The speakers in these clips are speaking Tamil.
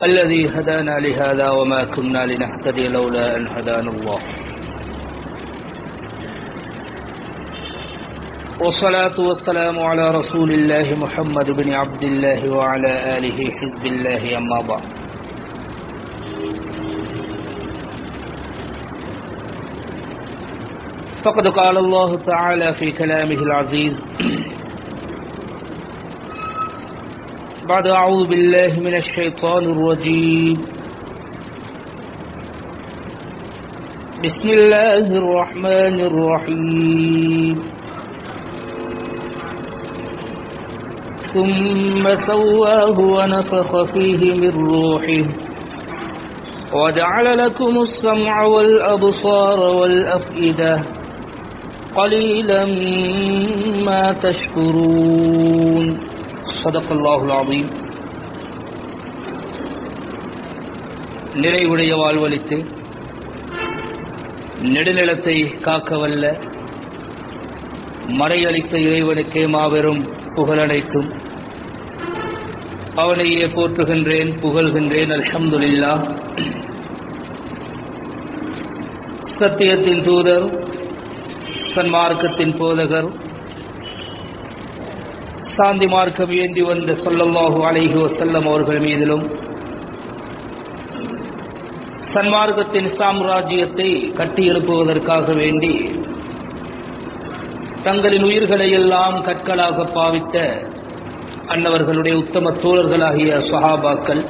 الذي هدانا لهذا وما كنا لنهتدي لولا أن هدانا الله والصلاة والسلام على رسول الله محمد بن عبد الله وعلى آله حزب الله أما بعد فقد قال الله تعالى في كلامه العزيز بعد أعوذ بالله من الشيطان الرجيم بسم الله الرحمن الرحيم ثم سواه ونفخ فيه من روحه وجعل لكم السمع والأبصار والأفئدة قليلا ما تشكرون صدق الله العظيم நிறைவுடைய வாழ்வழித்து நெடுநிலத்தை காக்க வல்ல மறையளித்த இறைவனுக்கே மாபெரும் புகழனைத்தும் அவனையே போற்றுகின்றேன் புகழ்கின்றேன் அல்ஹம்துலில்லா சத்தியத்தின் தூதர் சன்மார்க்கத்தின் போதகர் சாந்தி மார்க்கம் ஏந்தி வந்த சொல்லல்லாஹு அலைஹி வசல்லம் அவர்கள் மீதிலும் சன்மார்க்கத்தின் சாம்ராஜ்யத்தை கட்டியெழுப்புவதற்காக வேண்டி தங்களின் உயிர்களை எல்லாம் கற்களாக பாவித்த அன்னவர்களுடைய உத்தம தோழர்களாகிய சஹாபாக்கள்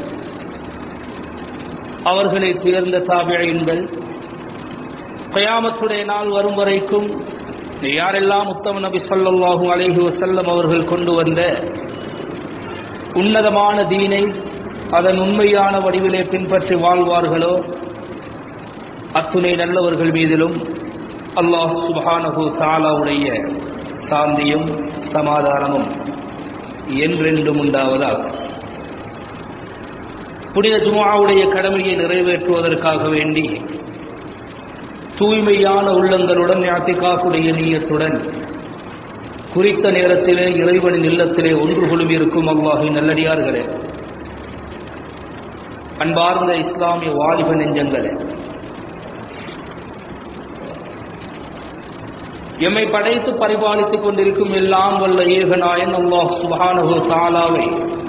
அவர்களை துயர்ந்த தாபியன்கள் கயாமத்துடைய நாள் வரும் வரைக்கும் யாரெல்லாம் உத்தம நபி சொல்லல்லாஹு அலைஹி வசல்லம் அவர்கள் கொண்டு வந்த உன்னதமான தீனை அதன் உண்மையான வடிவிலே பின்பற்றி வாழ்வார்களோ அத்துணை நல்லவர்கள் மீதிலும் அல்லாஹ் சுபானகு தாலாவுடைய சாந்தியும் சமாதானமும் என்றென்றும் உண்டாவதாக புனித ஜுமாவுடைய கடமையை நிறைவேற்றுவதற்காக வேண்டி தூய்மையான உள்ளங்களுடன் யாத்திகாக்குடைய நீயத்துடன் குறித்த நேரத்திலே இறைவனின் இல்லத்திலே ஒன்று குழுமி இருக்கும் அல்லாஹின் நல்லடியார்களே அன்பார்ந்த இஸ்லாமிய வாலிப நெஞ்சங்களே எம்மை படைத்து பரிபாலித்துக் கொண்டிருக்கும் எல்லாம் வல்ல ஏகநாயன் அல்லாஹ் சுபானகு தாலாவை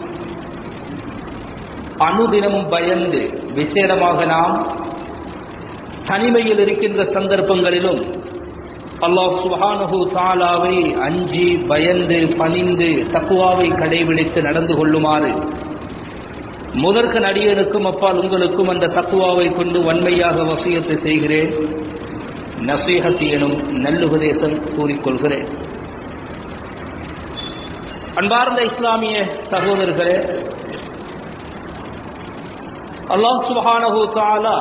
அனுதினமும் பயந்து விசேடமாக நாம் தனிமையில் இருக்கின்ற சந்தர்ப்பங்களிலும் அல்லாஹ் சுபானகு தாலாவை அஞ்சி பயந்து பணிந்து தக்குவாவை கடைபிடித்து நடந்து கொள்ளுமாறு முதற்கு நடிகனுக்கும் அப்பால் உங்களுக்கும் அந்த தக்குவாவை கொண்டு வன்மையாக வசியத்தை செய்கிறேன் நசீகத் எனும் நல்லுபதேசம் கூறிக்கொள்கிறேன் அன்பார்ந்த இஸ்லாமிய சகோதரர்களே அல்லாஹ் சுபஹானஹு தாலா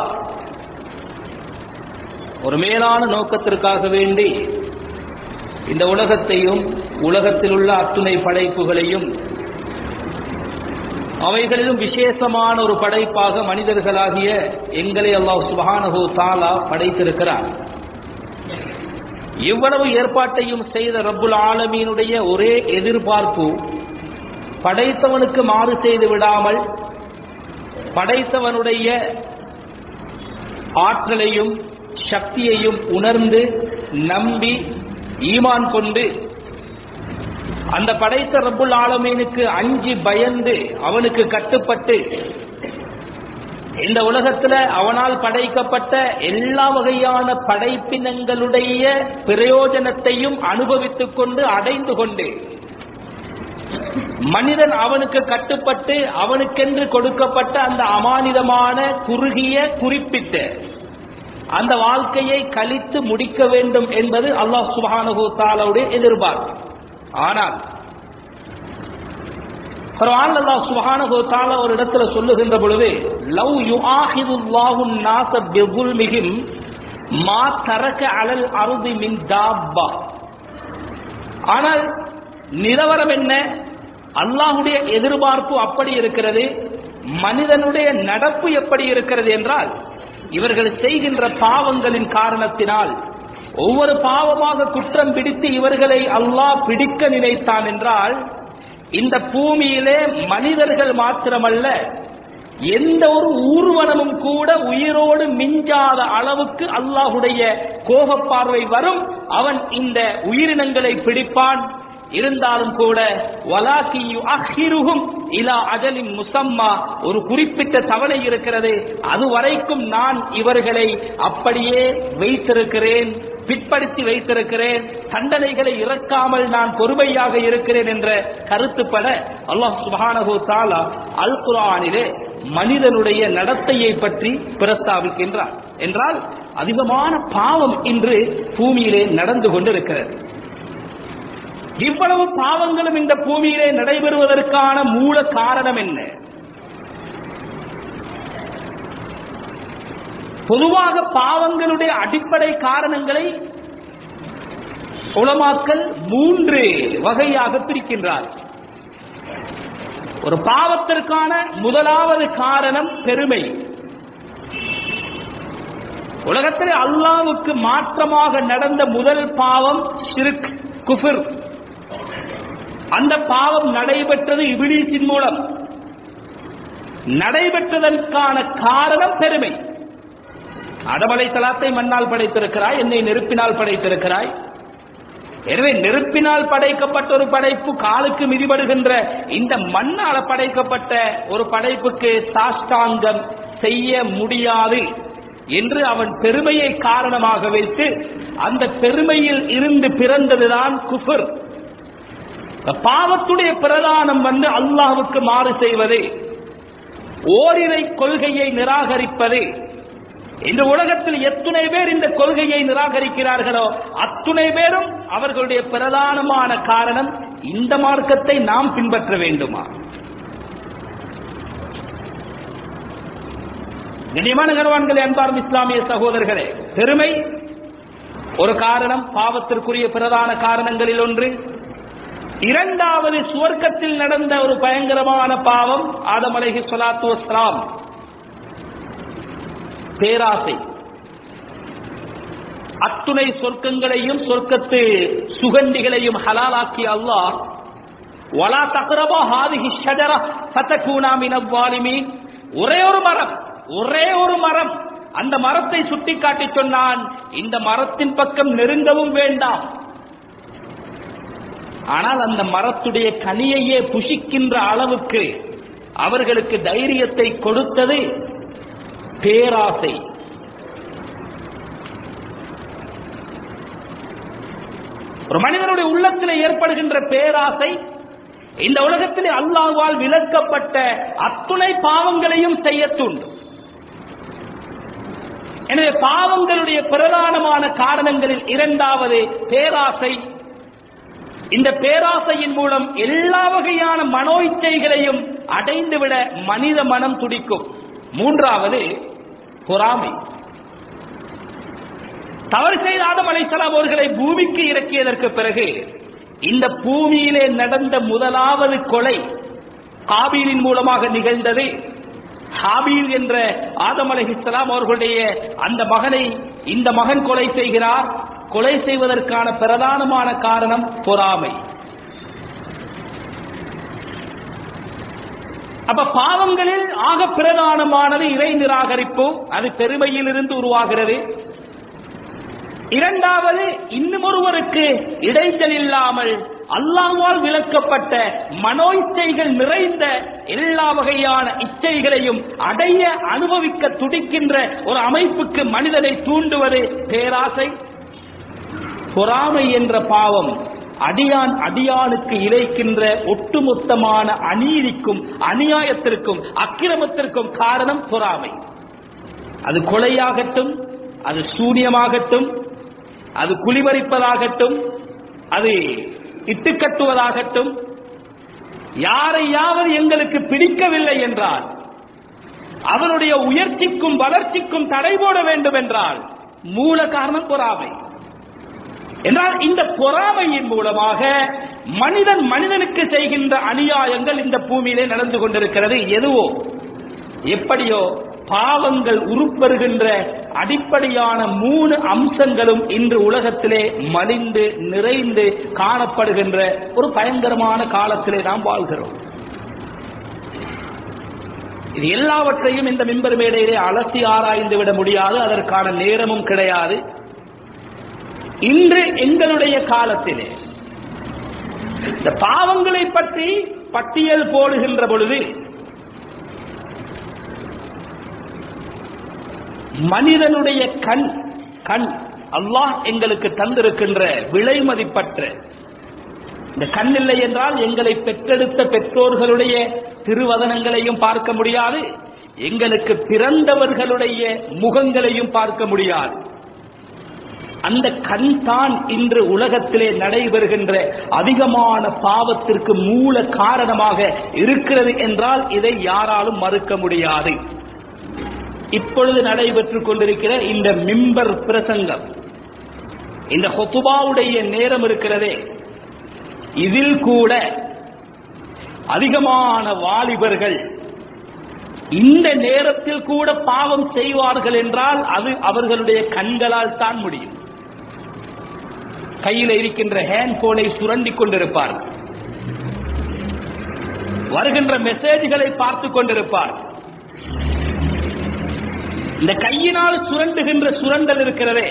ஒரு மேலான நோக்கத்திற்காக வேண்டி இந்த உலகத்தையும் உலகத்தில் உள்ள அத்துணை படைப்புகளையும் அவைகளிலும் விசேஷமான ஒரு படைப்பாக மனிதர்களாகிய எங்களை அல்லாஹ் சுபஹானஹு தாலா படைத்திருக்கிறார் இவ்வளவு ஏற்பாட்டையும் செய்த ரப்புல் ஆலமீனுடைய ஒரே எதிர்பார்ப்பு படைத்தவனுக்கு மாறு செய்து விடாமல் படைத்தவனுடைய ஆற்றலையும் சக்தியையும் உணர்ந்து நம்பி ஈமான் கொண்டு அந்த படைத்த ரப்புல் ஆலமீனுக்கு அஞ்சி பயந்து அவனுக்கு கட்டுப்பட்டு இந்த உலகத்துல அவனால் படைக்கப்பட்ட எல்லா வகையான படைப்பினங்களுடைய பிரயோஜனத்தையும் அனுபவித்துக் கொண்டு அடைந்து கொண்டு மனிதன் அவனுக்கு கட்டுப்பட்டு அவனுக்கென்று கொடுக்கப்பட்ட அந்த அமானிதமான குறுகிய குறிப்பிட்ட அந்த வாழ்க்கையை கழித்து முடிக்க வேண்டும் என்பது அல்லாஹ் சுபானகு தாலாவுடைய எதிர்பார்ப்பு ஆனால் குர்ஆன் அல்லாஹ் சுப்ஹானஹு வ தஆலா ஒரு இடத்துல சொல்லுகின்ற பொழுது லவ் யுஆஹிதுல்லாஹு الناس بظلمهم மா தரக அலல் அருதி மின் தாப்பா ஆனால் நிலவரம் என்ன அல்லாஹுடைய எதிர்பார்ப்பு அப்படி இருக்கிறது மனிதனுடைய நடப்பு எப்படி இருக்கிறது என்றால் இவர்கள் செய்கின்ற பாவங்களின் காரணத்தினால் ஒவ்வொரு பாவமாக குற்றம் பிடித்து இவர்களை அல்லாஹ் பிடிக்க நினைத்தான் என்றால் இந்த பூமியிலே மனிதர்கள் மாத்திரமல்ல எந்த ஒரு ஊர்வனமும் கூட உயிரோடு மிஞ்சாத அளவுக்கு அல்லாஹுடைய கோபப்பார்வை வரும் அவன் இந்த உயிரினங்களை பிடிப்பான் இருந்தாலும் கூட வலாக்கியு அஹிருகும் இலா அஜலின் முசம்மா ஒரு குறிப்பிட்ட தவணை இருக்கிறது அது வரைக்கும் நான் இவர்களை அப்படியே வைத்திருக்கிறேன் பிற்படுத்தி வைத்திருக்கிறேன் தண்டனைகளை இறக்காமல் நான் பொறுமையாக இருக்கிறேன் என்ற கருத்துப்பட அல்லாஹ் சுபானஹு தாலா அல் குரானிலே மனிதனுடைய நடத்தையை பற்றி பிரஸ்தாபிக்கின்றார் என்றால் அதிகமான பாவம் இன்று பூமியிலே நடந்து கொண்டிருக்கிறது இவ்வளவு பாவங்களும் இந்த பூமியிலே நடைபெறுவதற்கான மூல காரணம் என்ன பொதுவாக பாவங்களுடைய அடிப்படை காரணங்களை உலமாக்கல் மூன்று வகையாக பிரிக்கின்றார் ஒரு பாவத்திற்கான முதலாவது காரணம் பெருமை உலகத்தில் அல்லாவுக்கு மாற்றமாக நடந்த முதல் பாவம் ஷிர்க் குஃபிர் அந்த பாவம் நடைபெற்றது இபிலீசின் மூலம் நடைபெற்றதற்கான காரணம் பெருமை அடமலை தலாத்தை மண்ணால் படைத்திருக்கிறாய் என்னை நெருப்பினால் படைத்திருக்கிறாய் எனவே நெருப்பினால் படைக்கப்பட்ட ஒரு படைப்பு காலுக்கு மிதிபடுகின்ற இந்த மண்ணால படைக்கப்பட்ட ஒரு படைப்புக்கு சாஷ்டாங்கம் செய்ய முடியாது என்று அவன் பெருமையை காரணமாக வைத்து அந்த பெருமையில் இருந்து பிறந்ததுதான் குஃபர் பாவத்துடைய பிரதானம் வந்து அல்லாஹுக்கு மாறு செய்வது ஓரிரை கொள்கையை நிராகரிப்பது இந்த உலகத்தில் எத்துணை பேர் இந்த கொள்கையை நிராகரிக்கிறார்களோ அத்துணை பேரும் அவர்களுடைய பிரதானமான காரணம் இந்த மார்க்கத்தை நாம் பின்பற்ற வேண்டுமா கண்ணியமான கனவான்களே அன்பார்ந்த இஸ்லாமிய சகோதரர்களே பெருமை ஒரு காரணம் பாவத்திற்குரிய பிரதான காரணங்களில் ஒன்று இரண்டாவது சுவர்க்கத்தில் நடந்த ஒரு பயங்கரமான பாவம் ஆதம் அலைஹி ஸலாத்து வஸ்ஸலாம் பேராசை அத்துணை சொர்க்கங்களையும் சொர்க்கத்து சுகண்டிகளையும் ஹலாலாக்கிய அல்லாஹ் வலா தக்ரபா ஹாதிஹி ஷஜரா ஃபதகூனா மினல் வாலிமீன் ஒரே ஒரு மரம் ஒரே ஒரு மரம் அந்த மரத்தை சுட்டிக்காட்டி சொன்னான் இந்த மரத்தின் பக்கம் நெருங்கவும் வேண்டாம் ஆனால் அந்த மரத்துடைய கனியையே புஷிக்கின்ற அளவுக்கு அவர்களுக்கு தைரியத்தை கொடுத்தது பேராசை ஒரு மனிதனுடைய உள்ளத்தில் ஏற்படுகின்ற பேராசை இந்த உலகத்திலே அல்லாஹ்வால் விலக்கப்பட்ட அத்துணை பாவங்களையும் செய்ய தூண்டும் எனவே பாவங்களுடைய பிரதானமான காரணங்களில் இரண்டாவது பேராசை இந்த பேராசையின் மூலம் எல்லா வகையான மனோ இச்சைகளையும் அடைந்துவிட மனித மனம் துடிக்கும் மூன்றாவது பொறாமை தவறு செய்த ஆதம் அலைசலாம் அவர்களை பூமிக்கு இறக்கியதற்கு பிறகு இந்த பூமியிலே நடந்த முதலாவது கொலை காபீலின் மூலமாக நிகழ்ந்தது ஹாபீல் என்ற ஆதம் அலைஹிஸ்ஸலாம் அவர்களுடைய அந்த மகனை இந்த மகன் கொலை செய்கிறார் கொலை செய்வதற்கான பிரதானமான காரணம் பொறாமை அப்ப பாவங்களில் ஆக பிரதானமானது இறை நிராகரிப்பு அது பெருமையில் இருந்து உருவாகிறது இரண்டாவது இன்னும் ஒருவருக்கு இடைஞ்சல் இல்லாமல் அல்லாஹ்வால் விளக்கப்பட்ட மனோ இச்சைகள் நிறைந்த எல்லா வகையான இச்சைகளையும் அடைய அனுபவிக்க துடிக்கின்ற ஒரு அமைப்புக்கு மனிதனை தூண்டுவது பேராசை பொறாமை என்ற பாவம் அடியான் அடியானுக்கு இழைக்கின்ற ஒட்டுமொத்தமான அநீதிக்கும் அநியாயத்திற்கும் அக்கிரமத்திற்கும் காரணம் பொறாமை அது கொலையாகட்டும் அது சூனியமாகட்டும் அது குளிவரிப்பதாகட்டும் அது இட்டுக்கட்டுவதாகட்டும் யாரையாவது எங்களுக்கு பிடிக்கவில்லை என்றால் அவனுடைய உயர்ச்சிக்கும் வளர்ச்சிக்கும் தடை போட வேண்டும் என்றால் மூல காரணம் பொறாமை என்றால் இந்த பொறாமையின் மூலமாக மனிதன் மனிதனுக்கு செய்கின்ற அநியாயங்கள் இந்த பூமியிலே நடந்து கொண்டிருக்கிறது எதுவோ எப்படியோ பாவங்கள் உருப்பெறுகின்ற அடிப்படையான மூணு அம்சங்களும் இன்று உலகத்திலே மலிந்து நிறைந்து காணப்படுகின்ற ஒரு பயங்கரமான காலத்திலே நாம் வாழ்கிறோம் இது எல்லாவற்றையும் இந்த மிம்பர் மேடையிலே அலசி ஆராய்ந்து விட முடியாது அதற்கான நேரமும் கிடையாது இன்று எங்களுடைய காலத்திலே இந்த பாவங்களை பற்றி பட்டியல் போடுகின்ற பொழுது மனிதனுடைய கண் கண் அல்லாஹ் எங்களுக்கு தந்திருக்கின்ற விலை மதிப்பற்ற இந்த கண் இல்லை என்றால் எங்களை பெற்றெடுத்த பெற்றோர்களுடைய திருவதனங்களையும் பார்க்க முடியாது எங்களுக்கு பிறந்தவர்களுடைய முகங்களையும் பார்க்க முடியாது அந்த கண் தான் இன்று உலகத்திலே நடைபெறுகின்ற அதிகமான பாவத்திற்கு மூல காரணமாக இருக்கிறது என்றால் இதை யாராலும் மறுக்க முடியாது இப்பொழுது நடைபெற்றுக் கொண்டிருக்கிற இந்த மிம்பர் பிரசங்கம் இந்த ஹொத்துபாவுடைய நேரம் இருக்கிறதே இதில் கூட அதிகமான வாலிபர்கள் இந்த நேரத்தில் கூட பாவம் செய்வார்கள் என்றால் அது அவர்களுடைய கண்களால் தான் முடியும் கையில் இருக்கின்ற ஹேண்ட் போனை சுரண்டிக் கொண்டிருப்பார்கள் வருகின்ற மெசேஜ்களை பார்த்துக் கொண்டிருப்பார்கள் இந்த கையினால் சுரண்டுகின்ற சுரண்டல் இருக்கிறதே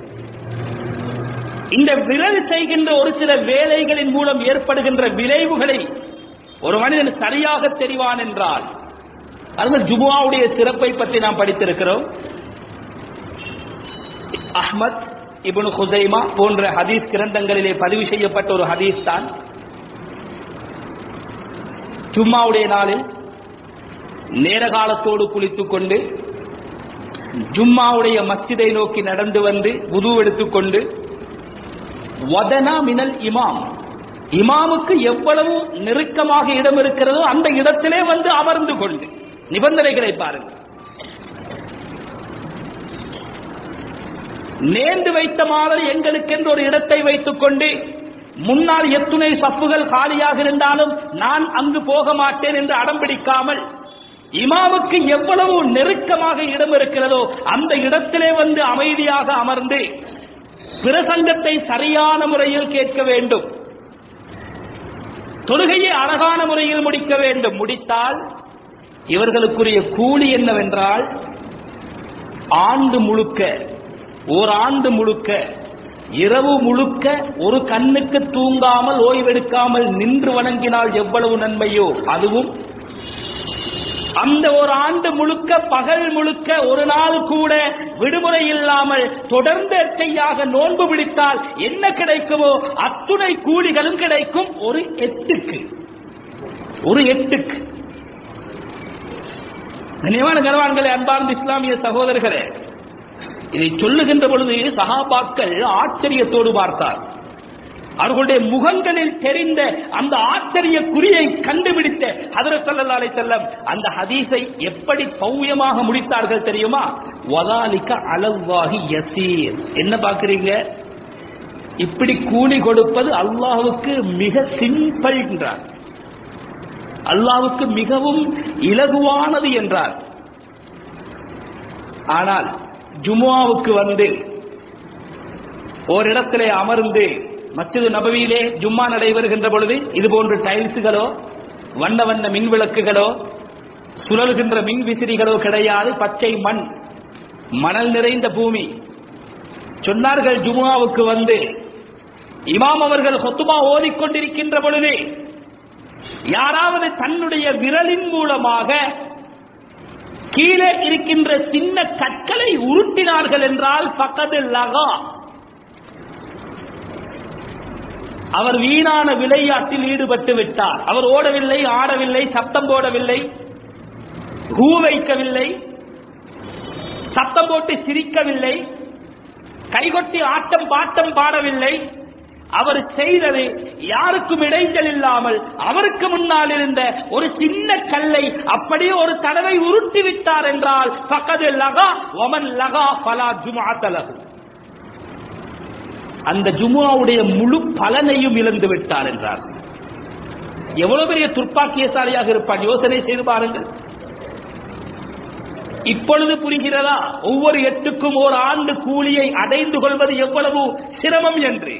இந்த விரல் செய்கின்ற ஒரு சில வேலைகளின் மூலம் ஏற்படுகின்ற விளைவுகளை ஒரு மனிதன் சரியாக தெரிவான் என்றால் அது ஜுமுவாவுடைய சிறப்பை பற்றி நாம் படித்திருக்கிறோம் அஹ்மத் இப்னு ஹுசைமா போன்ற ஹதீஸ் கிரந்தங்களிலே பதிவு செய்யப்பட்ட ஒரு ஹதீஸ் தான் ஜும்மாவுடைய நாளில் நேர காலத்தோடு குளித்துக் கொண்டு ஜும்மாவுடைய மஸ்ஜிதை நோக்கி நடந்து வந்து உது எடுத்துக்கொண்டு வதனா மினல் இமாம் இமாமுக்கு எவ்வளவு நெருக்கமாக இடம் இருக்கிறதோ அந்த இடத்திலே வந்து அமர்ந்து கொண்டு நிபந்தனைகளை பாருங்கள் நேர்ந்து வைத்த மாதிரி எங்களுக்கென்று ஒரு இடத்தை வைத்துக் கொண்டு முன்னால் எத்துணை சப்புகள் காலியாக இருந்தாலும் நான் அங்கு போக மாட்டேன் என்று அடம் பிடிக்காமல் இமாமுக்கு எவ்வளவு நெருக்கமாக இடம் இருக்கிறதோ அந்த இடத்திலே வந்து அமைதியாக அமர்ந்து பிரசங்கத்தை சரியான முறையில் கேட்க வேண்டும் தொழுகையை அழகான முறையில் முடிக்க வேண்டும் முடித்தால் இவர்களுக்குரிய கூலி என்னவென்றால் ஆண்டு முழுக்க ஓர் ஆண்டு முழுக்க இரவு முழுக்க ஒரு கண்ணுக்கு தூங்காமல் ஓய்வெடுக்காமல் நின்று வணங்கினால் எவ்வளவு நன்மையோ அதுவும் அந்த ஒரு ஆண்டு முழுக்க பகல் முழுக்க ஒரு நாள் கூட விடுமுறை இல்லாமல் தொடர்ந்து எச்சையாக நோன்பு பிடித்தால் என்ன கிடைக்குமோ அத்துணை கூலிகளும் கிடைக்கும் ஒரு எட்டுக்கு ஒரு எட்டுக்கு கனிவான கனவான்களே அன்பார்ந்த இஸ்லாமிய சகோதரர்களே இதை சொல்லுகின்ற பொழுது சகாபாக்கள் ஆச்சரியத்தோடு பார்த்தார் அவர்களுடைய முகங்களில் தெரிந்த அந்த ஆச்சரிய குறியை கண்டுபிடித்த ஹதரத் ஸல்லல்லாஹு அலைஹி வஸல்லம் அந்த ஹதீஸை எப்படி பௌயமாக முடித்தார்கள் தெரியுமா வதாலிக அலல்லாஹி யசீர் என்ன பாக்குறீங்க இப்படி கூலி கொடுப்பது அல்லாஹ்வுக்கு மிக சிம்பிள் என்றார் அல்லாஹ்வுக்கு மிகவும் இலகுவானது என்றார் ஆனால் ஜுமுவாவுக்கு வந்து ஓரிடத்திலே அமர்ந்து மஸ்ஜிது நபவியிலே ஜும்மா நடைபெறுகின்ற பொழுது இது போன்ற டைல்ஸுகளோ வண்ண வண்ண மின் விளக்குகளோ சுழல்கின்ற மின் விசிறிகளோ கிடையாது பச்சை மண் மணல் நிறைந்த பூமி சொன்னார்கள் ஜுமுவாவுக்கு வந்து இமாம் அவர்கள் கொத்துமா ஓதிக்கொண்டிருக்கின்ற பொழுது யாராவது தன்னுடைய விரலின் மூலமாக கீழே இருக்கின்ற சின்ன கற்களை உருட்டினார்கள் என்றால் பக்கத்து லகா அவர் வீணான விளையாட்டில் ஈடுபட்டு விட்டார் அவர் ஓடவில்லை ஆடவில்லை சத்தம் போடவில்லை ஹூ வைக்கவில்லை சத்தம் போட்டு சிரிக்கவில்லை கைகொட்டி ஆட்டம் பாட்டம் பாடவில்லை அவர் செய்தது யாருக்கும் இடைஞ்சல் இல்லாமல் அவருக்கு முன்னால் இருந்த ஒரு சின்ன கல்லை அப்படியே ஒரு தடவை உருட்டி விட்டார் என்றால் பக்கது லகா ஒமன் லகா பலா ஜுமா தலகு அந்த ஜுமுவாவுடைய முழு பலனையும் இழந்து விட்டார் என்றார் எவ்வளவு பெரிய துர்ப்பாக்கியசாலியாக இருப்பான் யோசனை செய்து பாருங்கள் இப்பொழுது புரிகிறதா ஒவ்வொரு எட்டுக்கும் ஒரு ஆண்டு கூலியை அடைந்து கொள்வது எவ்வளவு சிரமம் என்று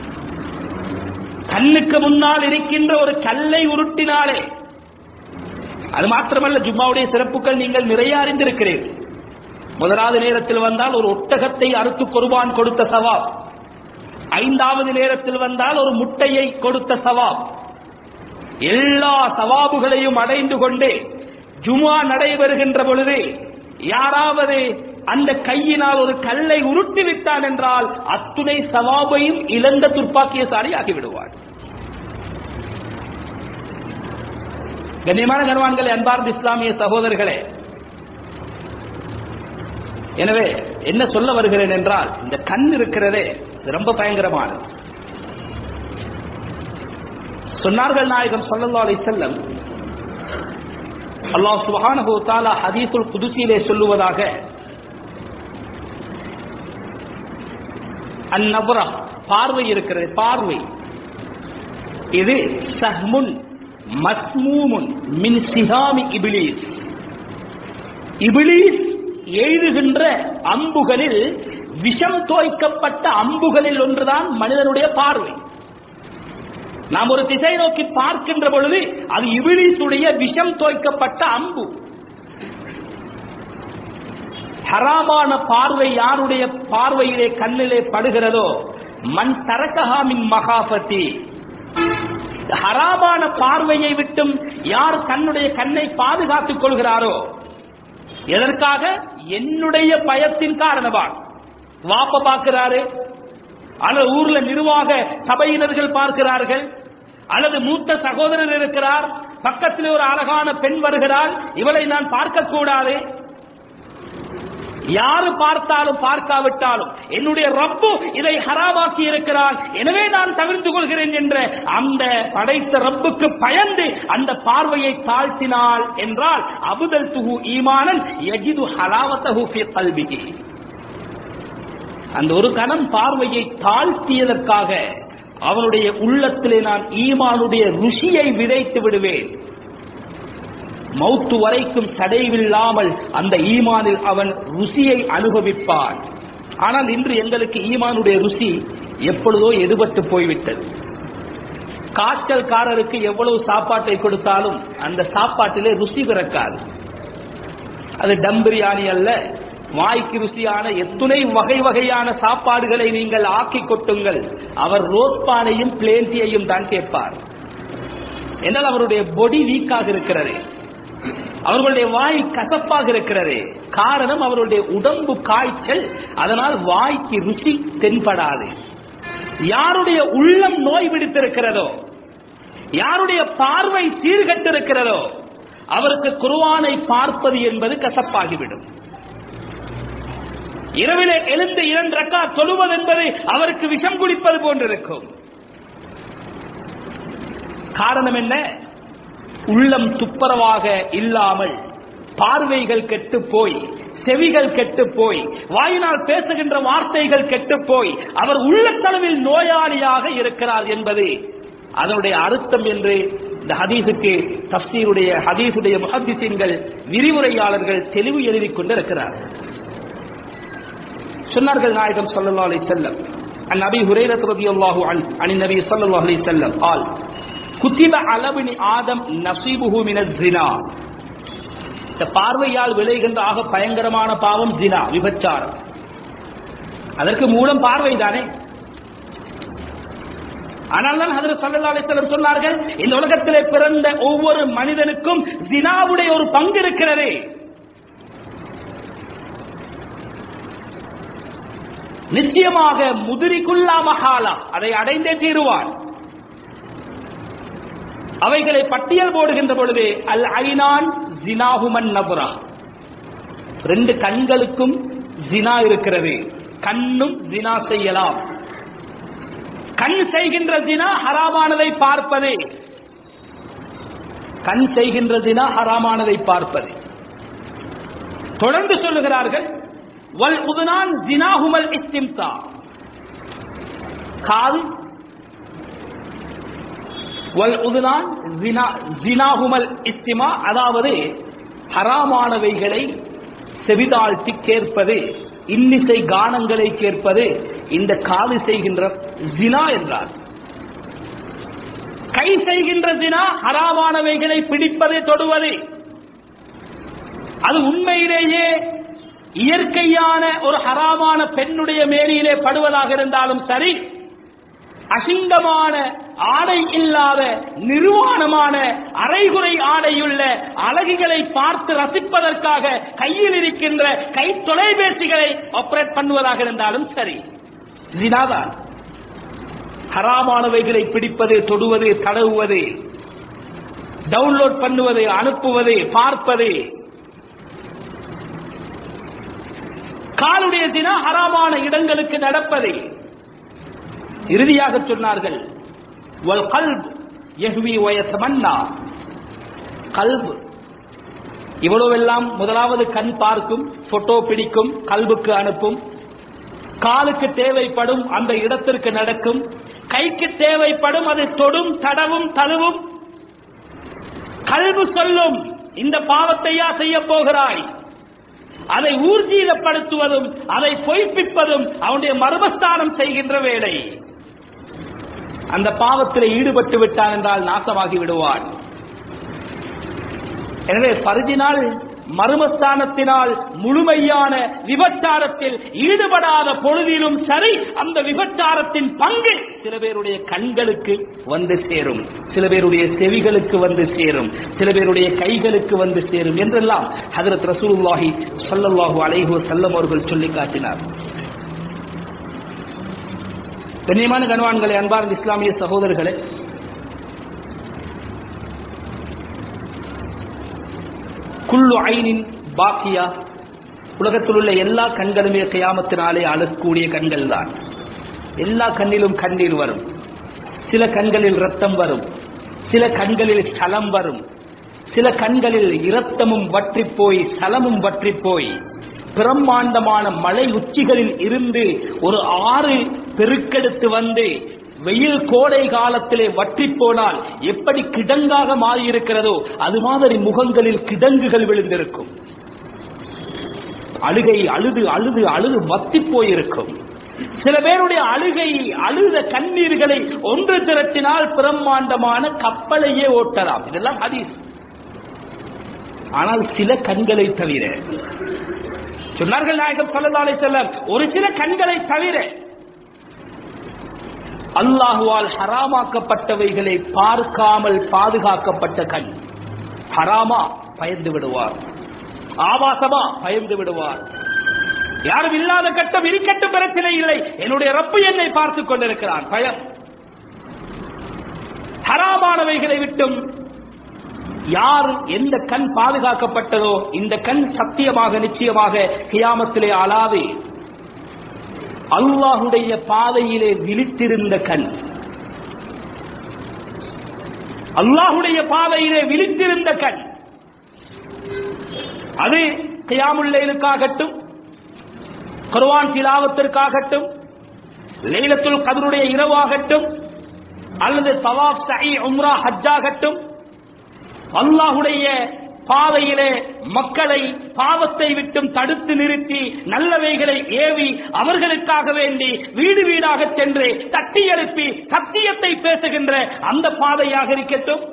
கண்ணுக்கு முன்னால் இருக்கின்ற ஒரு கல்லை உருட்டினாலே அது மாத்திரமல்ல ஜும்மாவுடைய சிறப்புகள் நீங்கள் நிறைய அறிந்திருக்கிறீர்கள் முதலாவது நேரத்தில் வந்தால் ஒரு ஒட்டகத்தை அறுத்து குர்பான் கொடுத்த சவாப் ஐந்தாவது நேரத்தில் வந்தால் ஒரு முட்டையை கொடுத்த சவாப் எல்லா சவாபுகளையும் அடைந்து கொண்டு ஜுமா நடைபெறுகின்ற பொழுது யாராவது அந்த கையினால் ஒரு கல்லை உருட்டி விட்டான் என்றால் அத்துணை சவாபையும் இழந்த துர்ப்பாக்கியசாலி ஆகிவிடுவார் கண்ணியமான கனவான்களே அன்பார்ந்த இஸ்லாமிய சகோதரர்களே எனவே என்ன சொல்ல வருகிறேன் என்றால் இந்த கண் இருக்கிறதே இது ரொம்ப பயங்கரமானது சொன்னார்கள் நாயகம் ஸல்லல்லாஹு அலைஹி வஸல்லம் அல்லாஹ் சுப்ஹானஹு வ தஆலா ஹதீஸுல் குதுஸிலே சொல்லுவதாக அந்நபரா பார்வை இருக்கிறது பார்வை இது சஹ்முன் மஸ்மூமுன் மின் சிஹாமி இபிலீஸ் இபிலீஸ் எய்துகின்ற அம்புகளில் விஷம் தோய்க்கப்பட்ட அம்புகளில் ஒன்றுதான் மனிதனுடைய பார்வை நாம் ஒரு திசை நோக்கி பார்க்கின்ற பொழுது அது இபிலிசுடைய விஷம் தோய்க்கப்பட்ட அம்பு ஹராமான பார்வை யாருடைய பார்வையிலே கண்ணிலே படுகிறதோ மண் தரக்கஹாமின் மகாபதி ஹராமான பார்வையை விட்டும் யார் தன்னுடைய கண்ணை பாதுகாத்துக் கொள்கிறாரோ எதற்காக என்னுடைய பயத்தின் காரணமாக வாப்ப பார்க்கிறாரு அல்லது ஊர்ல நிர்வாக சபையினர்கள் பார்க்கிறார்கள் அல்லது மூத்த சகோதரர் இருக்கிறார் பக்கத்தில் ஒரு அழகான பெண் வருகிறாள் இவளை நான் பார்க்க கூடாது யாரு பார்த்தாலும் பார்க்காவிட்டாலும் என்னுடைய ரப்பு இதை ஹராமாக்கி இருக்கிறான் எனவே நான் தவிர்த்து கொள்கிறேன் என்ற அந்த படைத்த ரப்புக்கு பயந்து அந்த பார்வையை தாழ்த்தினாள் என்றால் அபுதல் துஹு ஈமானன் யஜிது ஹலாவத்தஹு ஃபி கல்பிஹி அந்த ஒரு கணம் பார்வையை தாழ்த்தியதற்காக அவனுடைய உள்ளத்திலே நான் ஈமானுடைய ருசியை விதைத்து விடுவேன் மௌத்து வரைக்கும் தடைவில்லாமல் அந்த ஈமானில் அவன் ருசியை அனுபவிப்பான் ஆனால் இன்று எங்களுக்கு ஈமானுடைய ருசி எப்பொழுதோ எதுபட்டு போய்விட்டது காய்ச்சல்காரருக்கு எவ்வளவு சாப்பாட்டை கொடுத்தாலும் அந்த சாப்பாட்டிலே ருசி பிறக்காது அது டம் பிரியாணி அல்ல வாய்க்கு ருசியான எத்துணை வகை வகையான சாப்பாடுகளை நீங்கள் ஆக்கி கொட்டுங்கள் அவர் ரோஸ்பானையும் பிளேன்டியையும் தான் கேட்பார் என்றால் அவருடைய பொடி வீக்காக இருக்கிறது அவர்களுடைய வாய் கசப்பாக இருக்கிறது காரணம் அவருடைய உடம்பு காய்ச்சல் அதனால் வாய்க்கு ருசி தென்படாது யாருடைய உள்ளம் நோய் பிடித்திருக்கிறதோ யாருடைய பார்வை சீர்கட்டிருக்கிறதோ அவருக்கு குருவானை பார்ப்பது என்பது கசப்பாகிவிடும் இரவிலே எழுந்து இரண்டு ரக்கா தொழுவது என்பது அவருக்கு விஷம் குடிப்பது போன்றிருக்கும் காரணம் என்ன உள்ளம் துப்புரவாக இல்லாமல் பார்வைகள் கெட்டு போய் செவிகள் கெட்டு போய் வாயினால் பேசுகின்ற வார்த்தைகள் கெட்டு போய் அவர் உள்ளத்தளவில் நோயாளியாக இருக்கிறார் என்பது அதனுடைய அர்த்தம் என்று இந்த ஹதீஸுக்கு தப்சீருடைய ஹதீஸுடைய முஹத்திசீன்கள் விரிவுரையாளர்கள் தெளிவு எழுதிக் கொண்டிருக்கிறார்கள் சொன்னார்கள் நாயகம் ஸல்லல்லாஹு அலைஹி வஸல்லம் عن ابي هريره رضي الله عنه عن النبي صلى الله عليه وسلم قال كتب على ابن ادم نصيبه من الزنا இந்த பார்வையால் விளைகின்ற ஆக பயங்கரமான பாவம் ஜினா விபச்சாரம் அதற்கு மூலம் பார்வை தானே ஆனால் தான் ஹதரத் ஸல்லல்லாஹு அலைஹி வஸல்லம் சொன்னார்கள் இந்த உலகத்திலே பிறந்த ஒவ்வொரு மனிதனுக்கும் ஜினாவுடைய ஒரு பங்கு இருக்கிறது நிச்சயமாக முதிரிக்குள்ளா மகாலா அதை அடைந்தே தீருவான் அவைகளை பட்டியல் போடுகின்ற பொழுது அல் ஐனான் ஜினாஹுமன் நபுரா ரெண்டு கண்களுக்கும் ஜினா இருக்கிறது கண்ணும் ஜினா செய்யலாம் கண் செய்கின்ற ஜினா ஹராமானதை பார்ப்பது கண் செய்கின்ற ஜினா ஹராமானதை பார்ப்பது தொடர்ந்து சொல்லுகிறார்கள் வல் உதுனான் ஜினாஹுமல் இஸ்திம்தா காது வல் உதுனான் ஜினாஹுமல் இஸ்திமா அதாவது ஹராமானவைகளை செவிதாழ்த்தி கேட்பது இன்னிசை கானங்களை கேட்பது இந்த காது செய்கின்ற ஜினா என்றார் கை செய்கின்ற ஜினா ஹராமானவைகளை பிடிப்பது தொடுவது அது உண்மையிலேயே இயற்கையான ஒரு ஹராமான பெண்ணுடைய மேனியிலே படுவதாக இருந்தாலும் சரி அசிங்கமான ஆடை இல்லாத நிர்வாணமான அரைகுறை ஆடையுள்ள அழகுகளை பார்த்து ரசிப்பதற்காக கையில் இருக்கின்ற கை தொலைபேசிகளை ஆபரேட் பண்ணுவதாக இருந்தாலும் சரி ஜினாதான் ஹராமானவைகளை பிடிப்பது தொடுவது தடவுவது டவுன்லோட் பண்ணுவது அனுப்புவது பார்ப்பது காலுடைய தின ஹராமான இடங்களுக்கு நடப்பது இறுதியாக சொன்னார்கள் வல் கல்ப் யஹ்வி வயசமன்னா கல்ப் இவ்வளவெல்லாம் முதலாவது கண் பார்க்கும் போட்டோ பிடிக்கும் கல்புக்கு அனுப்பும் காலுக்கு தேவைப்படும் அந்த இடத்திற்கு நடக்கும் கைக்கு தேவைப்படும் அது தொடும் தடவும் தழுவும் கல்பு சொல்லும் இந்த பாவத்தையா செய்ய போகிறாய் அதை ஊர்ஜீதப்படுத்துவதும் அதை பொய்ப்பிப்பதும் அவனுடைய மர்மஸ்தானம் செய்கின்ற வேலை அந்த பாவத்தில் ஈடுபட்டு விட்டான் என்றால் நாசமாகி விடுவான் எனவே பருதினால் மர்மஸ்தானத்தினால் முழுமையான விபச்சாரத்தில் ஈடுபடாத பொழுதிலும் சரி அந்த விபச்சாரத்தின் பங்கு சில பேருடைய கண்களுக்கு வந்து சேரும் சில பேருடைய செவிகளுக்கு வந்து சேரும் சில பேருடைய கைகளுக்கு வந்து சேரும் என்றெல்லாம் ஹதரத் ரசூலுல்லாஹி ஸல்லல்லாஹு அலைஹி வஸல்லம் அவர்கள் சொல்லி காட்டினார் கண்ணியமான கணவான்களே அன்பார்ந்த இஸ்லாமிய சகோதரர்களே குல்லு ஐனின் பாக்கியா உலகத்தில் உள்ள எல்லா கண்களுமே கியாமத்தினாலே அழக்கூடிய கண்கள் தான் எல்லா கண்ணிலும் கண்ணீர் வரும் சில கண்களில் ரத்தம் வரும் சில கண்களில் ஸ்தலம் வரும் சில கண்களில் இரத்தமும் வற்றி போய் சலமும் வற்றி போய் பிரம்மாண்டமான மலை உச்சிகளில் இருந்து ஒரு ஆறு பெருக்கெடுத்து வந்து வெயில் கோடை காலத்திலே வற்றி போனால் எப்படி கிடங்காக மாறி இருக்கிறதோ அது மாதிரி முகங்களில் கிடங்குகள் விழுந்திருக்கும் அழுகை அழுது அழுது அழுது வத்தி போயிருக்கும் சில பேருடைய அழுகை அழுத கண்ணீர்களை ஒன்று திரட்டினால் பிரம்மாண்டமான கப்பலையே ஓட்டலாம் இதெல்லாம் ஹதீஸ் ஆனால் சில கண்களை தவிர சொன்னார்கள் நாயகம் சல்லல்லாஹு அலைஹி வஸல்லம் ஒரு சில கண்களை தவிர அல்லாஹுவால் ஹராமாக்கப்பட்டவைகளை பார்க்காமல் பாதுகாக்கப்பட்ட கண் ஹராமா பயந்து விடுவார் ஆபாசமா பயந்து விடுவார் யாரும் இல்லாத கட்டம் இருக்கட்டும் பிரச்சனை இல்லை என்னுடைய ரப்பு என்னை பார்த்துக் கொண்டிருக்கிறான் பயம் ஹராமானவைகளை விட்டும் யார் எந்த கண் பாதுகாக்கப்பட்டதோ இந்த கண் சத்தியமாக நிச்சயமாக கியாமத்திலே அலாது அல்லாஹுடைய பாதையிலே விழித்திருந்த கண் அல்லாஹுடைய பாதையிலே விழித்திருந்த கண் அது கியாமுல்லைலுக்காகட்டும் குர்வான் திலாவத்திற்காகட்டும் லைலத்துல் கதருடைய இரவாகட்டும் அல்லது தவாப் சஹி உம்ரா ஹஜ்ஜாகட்டும் அல்லாஹுடைய பாதையிலே மக்களை பாவத்தை விட்டும் தடுத்து நிறுத்தி நல்லவைகளை ஏவி அவர்களுக்காக வேண்டி வீடு வீடாக சென்று தட்டி எழுப்பி சத்தியத்தை பேசுகின்ற அந்த பாதையாக இருக்கட்டும்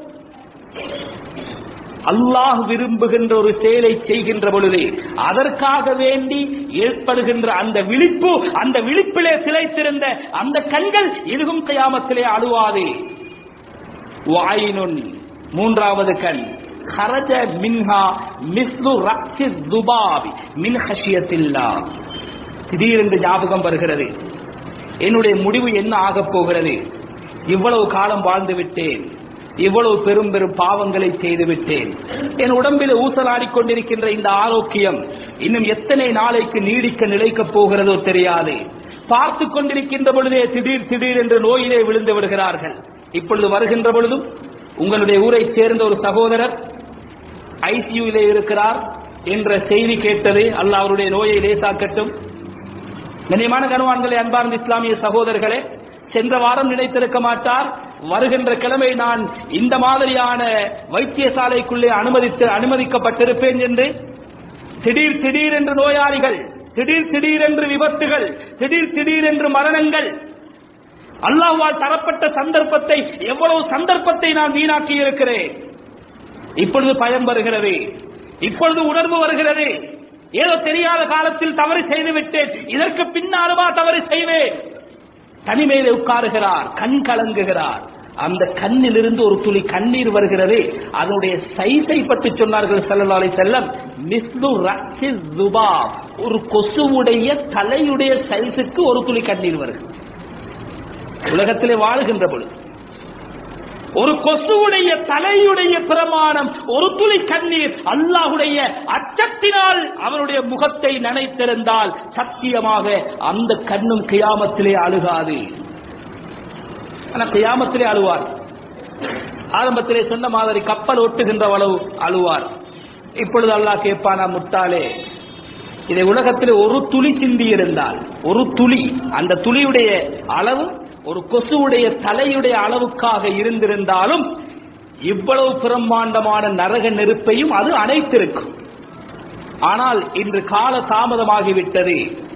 அல்லாஹ் விரும்புகின்ற ஒரு செயலை செய்கின்ற பொழுது அதற்காக வேண்டி ஏற்படுகின்ற அந்த விழிப்பு அந்த விழிப்பிலே சிலைத்திருந்த அந்த கண்கள் இதுவும் கயாமத்திலே அழுவாது வாயினுன் மூன்றாவது கண் خرج منها مثل رأس الذباب من خشية الله திடீரென்று ஞாபகம் வருகிறது என்னுடைய முடிவு என்ன ஆகப் போகிறது இவ்வளவு காலம் வாழ்ந்து விட்டேன் இவ்வளவு பெரும் பெரும் பாவங்களை செய்து விட்டேன் என் உடம்பில் ஊசலாடிக் கொண்டிருக்கின்ற இந்த ஆரோக்கியம் இன்னும் எத்தனை நாளைக்கு நீடிக்க நிலைக்கப் போகிறதோ தெரியாது பார்த்து கொண்டிருக்கின்ற பொழுதே திடீர் திடீர் என்று நோயிலே விழுந்து விடுகிறார்கள் இப்பொழுது வருகின்ற பொழுதும் உங்களுடைய ஊரைச் சேர்ந்த ஒரு சகோதரர் ஐசியூவிலே இருக்கிறார் என்ற செய்தி கேட்டது அல்ல அவருடைய நோயை லேசாக்கட்டும் கண்ணியமான கனவான்களே அன்பார்ந்த இஸ்லாமிய சகோதரர்களே சென்ற வாரம் நினைத்திருக்க மாட்டார் வருகின்ற கிழமை நான் இந்த மாதிரியான வைத்தியசாலைக்குள்ளே அனுமதித்து அனுமதிக்கப்பட்டிருப்பேன் என்று திடீர் திடீர் என்று நோயாளிகள் திடீர் திடீர் என்று விபத்துகள் திடீர் திடீர் என்று மரணங்கள் அல்லாஹ்வால் தரப்பட்ட சந்தர்ப்பத்தை எவ்வளவு சந்தர்ப்பத்தை நான் வீணாக்கி இருக்கிறேன் இப்பொழுது பயம் வருகிறது இப்பொழுது உணர்வு வருகிறது ஏதோ தெரியாத காலத்தில் தவறு செய்து விட்டேன் இதற்கு பின்னாலுமா தவறு செய்வேன் தனிமையில உட்காருகிறார் கண் கலங்குகிறார் அந்த கண்ணிலிருந்து ஒரு துளி கண்ணீர் வருகிறது அதனுடைய சைஸை பற்றி சொன்னார்கள் ஸல்லல்லாஹு அலைஹி செல்லம் மிஸ்லு ரக்ஸி ஸுபாப் ஒரு கொசுவுடைய தலையுடைய சைஸுக்கு ஒரு துளி கண்ணீர் வருகிறது உலகத்திலே வாழுகின்ற பொழுது ஒரு கொசுவுடைய தலையுடைய பிரமாணம் ஒரு துளி கண்ணீர் அல்லாஹுடைய அச்சத்தினால் அவருடைய முகத்தை நனைத்திருந்தால் சத்தியமாக அந்த கண்ணும் கியாமத்திலே அழுகாது ஆனா கியாமத்திலே அழுவார் ஆரம்பத்திலே சொன்ன மாதிரி கப்பல் ஒட்டுகின்ற அளவு அழுவார் இப்பொழுது அல்லாஹ் கேட்பானா முட்டாளே இதை உலகத்தில் ஒரு துளி சிந்தி இருந்தால் ஒரு துளி அந்த துளியுடைய அளவு ஒரு கொசுவுடைய தலையுடைய அளவுக்காக இருந்திருந்தாலும் இவ்வளவு பிரம்மாண்டமான நரக நெருப்பையும் அது அணைத்திருக்கும் ஆனால் இன்று கால தாமதமாகிவிட்டது